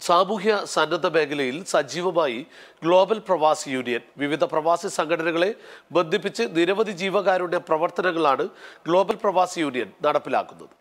സാമൂഹ്യ സന്നദ്ധ മേഖലയിൽ സജീവമായി ഗ്ലോബൽ പ്രവാസി യൂണിയൻ വിവിധ പ്രവാസി സംഘടനകളെ ബന്ധിപ്പിച്ച് നിരവധി ജീവകാരുണ്യ പ്രവർത്തനങ്ങളാണ് ഗ്ലോബൽ പ്രവാസി യൂണിയൻ നടപ്പിലാക്കുന്നത്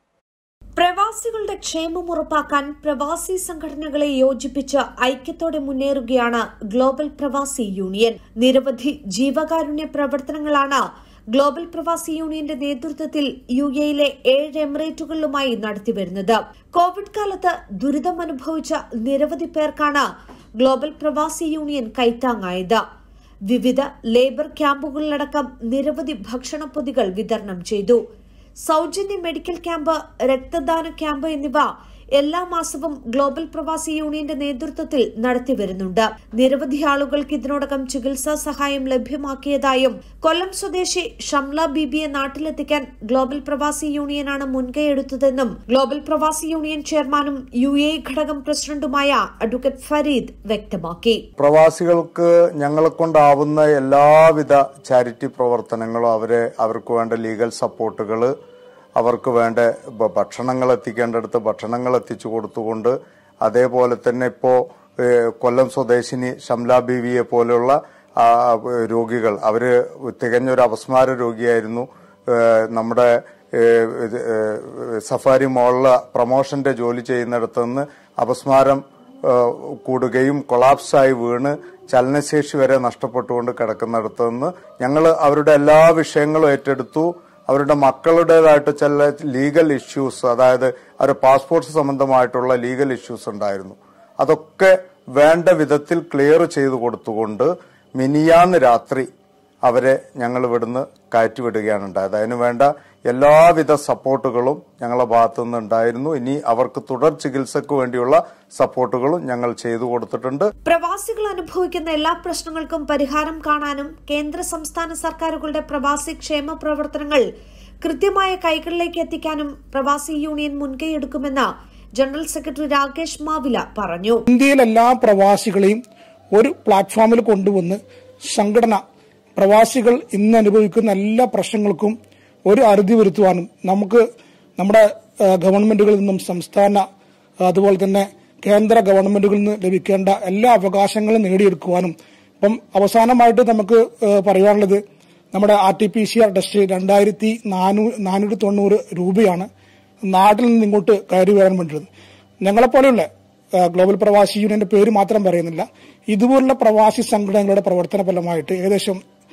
പ്രവാസികളുടെ ക്ഷേമം ഉറപ്പാക്കാൻ പ്രവാസി സംഘടനകളെ യോജിപ്പിച്ച് ഐക്യത്തോടെ മുന്നേറുകയാണ് ഗ്ലോബൽ പ്രവാസി യൂണിയൻ നിരവധി ജീവകാരുണ്യ പ്രവർത്തനങ്ങളാണ് ഗ്ലോബൽ പ്രവാസി യൂണിയന്റെ നേതൃത്വത്തിൽ യു എയിലെ ഏഴ് എമിറേറ്റുകളിലുമായി നടത്തിവരുന്നത് കോവിഡ് കാലത്ത് ദുരിതമനുഭവിച്ച നിരവധി പേർക്കാണ് ഗ്ലോബൽ പ്രവാസി യൂണിയൻ കൈത്താങ്ങായത് വിവിധ ലേബർ ക്യാമ്പുകളിലടക്കം നിരവധി ഭക്ഷണപ്പൊതികൾ വിതരണം ചെയ്തു സൗജന്യ മെഡിക്കൽ ക്യാമ്പ് രക്തദാന ക്യാമ്പ് എന്നിവ എല്ലാ മാസവും ഗ്ലോബൽ പ്രവാസി യൂണിയന്റെ നേതൃത്വത്തിൽ നടത്തിവരുന്നുണ്ട് നിരവധി ആളുകൾക്ക് ഇതിനോടകം ചികിത്സാ സഹായം ലഭ്യമാക്കിയതായും കൊല്ലം സ്വദേശി ഷംല ബീബിയെ നാട്ടിലെത്തിക്കാൻ ഗ്ലോബൽ പ്രവാസി യൂണിയനാണ് മുൻകൈയെടുത്തതെന്നും ഗ്ലോബൽ പ്രവാസി യൂണിയൻ ചെയർമാനും യു എ ഘടകം പ്രസിഡന്റുമായ അഡ്വക്കേറ്റ് ഫരീദ് വ്യക്തമാക്കി പ്രവാസികൾക്ക് ഞങ്ങളെ കൊണ്ടാവുന്ന എല്ലാവിധ ചാരിറ്റി പ്രവർത്തനങ്ങളും അവരെ അവർക്ക് വേണ്ട ലീഗൽ സപ്പോർട്ടുകൾ അവർക്ക് വേണ്ട ഭ- ഭക്ഷണങ്ങൾ എത്തിക്കേണ്ടടുത്ത് ഭക്ഷണങ്ങൾ എത്തിച്ചു കൊടുത്തുകൊണ്ട് അതേപോലെ തന്നെ ഇപ്പോൾ കൊല്ലം സ്വദേശിനി ഷംല ബീവിയെ പോലെയുള്ള ആ, രോഗികൾ അവര് തികഞ്ഞൊരു അപസ്മാര രോഗിയായിരുന്നു ഏഹ് നമ്മുടെ ഏഹ് ഇത് ഏഹ് സഫാരി മോളില് പ്രൊമോഷന്റെ ജോലി ചെയ്യുന്നിടത്ത് നിന്ന് അപസ്മാരം ഏഹ് കൂടുകയും കൊളാപ്സായി വീണ് ചലനശേഷി വരെ നഷ്ടപ്പെട്ടുകൊണ്ട് കിടക്കുന്നിടത്ത് നിന്ന് ഞങ്ങൾ അവരുടെ എല്ലാ വിഷയങ്ങളും ഏറ്റെടുത്തു അവരുടെ മക്കളുടേതായിട്ട് ചില ലീഗൽ ഇഷ്യൂസ് അതായത് അവരുടെ പാസ്പോർട്ട് സംബന്ധമായിട്ടുള്ള ലീഗൽ ഇഷ്യൂസ് ഉണ്ടായിരുന്നു അതൊക്കെ വേണ്ട വിധത്തിൽ ക്ലിയർ ചെയ്തു കൊടുത്തുകൊണ്ട് മിനിയാന്ന് രാത്രി അവരെ ഞങ്ങൾ ഇവിടുന്ന് കയറ്റിവിടുകയാണ് ഉണ്ടായത് അതിന് വേണ്ട എല്ലാവിധ സപ്പോർട്ടുകളും ഞങ്ങളുടെ ഭാഗത്തു നിന്ന് ഉണ്ടായിരുന്നു ഇനി അവർക്ക് തുടർ ചികിത്സയ്ക്ക് വേണ്ടിയുള്ള സപ്പോർട്ടുകളും ഞങ്ങൾ ചെയ്തു കൊടുത്തിട്ടുണ്ട് പ്രവാസികൾ അനുഭവിക്കുന്ന എല്ലാ പ്രശ്നങ്ങൾക്കും പരിഹാരം കാണാനും കേന്ദ്ര സംസ്ഥാന സർക്കാരുകളുടെ പ്രവാസി ക്ഷേമ പ്രവർത്തനങ്ങൾ കൃത്യമായ കൈകളിലേക്ക് എത്തിക്കാനും പ്രവാസി യൂണിയൻ മുൻകൈയെടുക്കുമെന്ന് ജനറൽ സെക്രട്ടറി രാകേഷ് മാവില പറഞ്ഞു ഇന്ത്യയിലെ എല്ലാ പ്രവാസികളെയും ഒരു പ്ലാറ്റ്ഫോമിൽ കൊണ്ടുവന്ന് സംഘടന പ്രവാസികൾ ഇന്ന് അനുഭവിക്കുന്ന എല്ലാ പ്രശ്നങ്ങൾക്കും ഒരു അറുതി വരുത്തുവാനും നമുക്ക് നമ്മുടെ ആ, ഗവൺമെന്റുകളിൽ നിന്നും സംസ്ഥാന അതുപോലെ തന്നെ കേന്ദ്ര ഗവൺമെന്റുകളിൽ നിന്ന് ലഭിക്കേണ്ട എല്ലാ അവകാശങ്ങളും നേടിയെടുക്കുവാനും ഇപ്പം അവസാനമായിട്ട് നമുക്ക് ആ, പറയാനുള്ളത് നമ്മുടെ R T P C R test രണ്ടായിരത്തി നാനൂറ്റി തൊണ്ണൂറ് രൂപയാണ് നാട്ടിൽ നിന്ന് ഇങ്ങോട്ട് കയറി വരാൻ വേണ്ടിയത് ഞങ്ങളെപ്പോലെയുള്ള ആ, ഗ്ലോബൽ പ്രവാസി യൂണിയന്റെ പേര് മാത്രം പറയുന്നില്ല ഇതുപോലുള്ള പ്രവാസി സംഘടനകളുടെ പ്രവർത്തന ഫലമായിട്ട് ഏകദേശം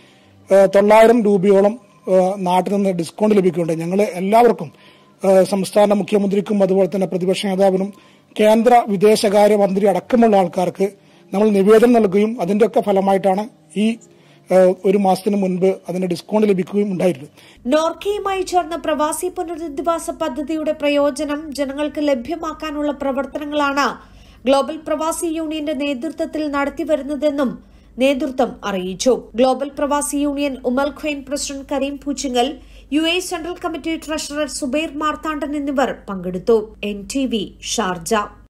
ആ, തൊള്ളായിരം രൂപയോളം ആ, നാട്ടിൽ നിന്ന് ഡിസ്കൗണ്ട് ലഭിക്കുന്നുണ്ട് ഞങ്ങൾ എല്ലാവർക്കും ആ, സംസ്ഥാന മുഖ്യമന്ത്രിക്കും അതുപോലെ തന്നെ പ്രതിപക്ഷ നേതാവിനും കേന്ദ്ര വിദേശകാര്യ മന്ത്രി അടക്കമുള്ള ആൾക്കാർക്ക് നമ്മൾ നിവേദനം നൽകുകയും അതിന്റെയൊക്കെ ഫലമായിട്ടാണ് ഈ ആ, ഒരു മാസത്തിന് മുൻപ് അതിന്റെ ഡിസ്കൗണ്ട് ലഭിക്കുകയും ഉണ്ടായിട്ടുള്ളത് നോർക്കയുമായി ചേർന്ന പ്രവാസി പുനരധിവാസ പദ്ധതിയുടെ പ്രയോജനം ജനങ്ങൾക്ക് ലഭ്യമാക്കാനുള്ള പ്രവർത്തനങ്ങളാണ് ഗ്ലോബൽ പ്രവാസി യൂണിയന്റെ നേതൃത്വത്തിൽ നടത്തിവരുന്നതെന്നും നേതൃത്വം അറിയിച്ചു ഗ്ലോബൽ പ്രവാസി union Umm al Quwain president Kareem Poochingal U A central committee treasurer Zubair Marthandan എന്നിവർ പങ്കെടുത്തു എൻ ടി വി ഷാർജ